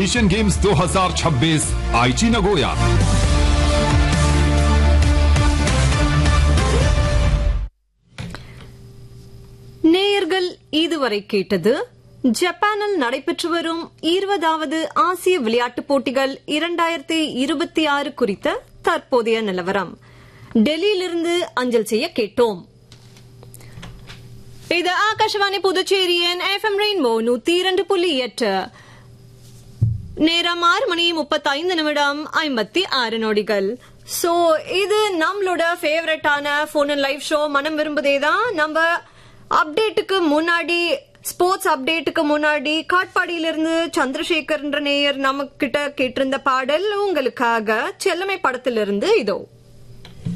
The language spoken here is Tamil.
एशियन गेम्स 2026 आईची नगोया நேயர்கள் இதுவரை கேட்டது ஜப்பானில் நடைபெற்று வரும் இருபதாவது ஆசிய விளையாட்டுப் போட்டிகள் இரண்டாயிரத்தி இருபத்தி ஆறு குறித்த தற்போதைய நிலவரம் டெல்லியிலிருந்து அஞ்சல் செய்ய கேட்டோம் இது ஆகாஷவாணி புதுச்சேரியின் எஃப்எம் ரெயின்போ நூத்தி இரண்டு புள்ளி எட்டு நேரம் ஆறு மணி முப்பத்தைந்து நிமிடம் ஐம்பத்தி ஆறு நொடிகள் சோ இது நம்மளோட ஃபேவரட்டான போன் லைவ் ஷோ மனம் விரும்புதே தான் நம்ம அப்டேட்டுக்கு முன்னாடி ஸ்போர்ட்ஸ் அப்டேட்டுக்கு முன்னாடி காட்பாடியிலிருந்து சந்திரசேகர்ன்ற நேயர் நம்ம கிட்ட கேட்டிருந்த பாடல் உங்களுக்காக செல்லமை படத்திலிருந்து இதோ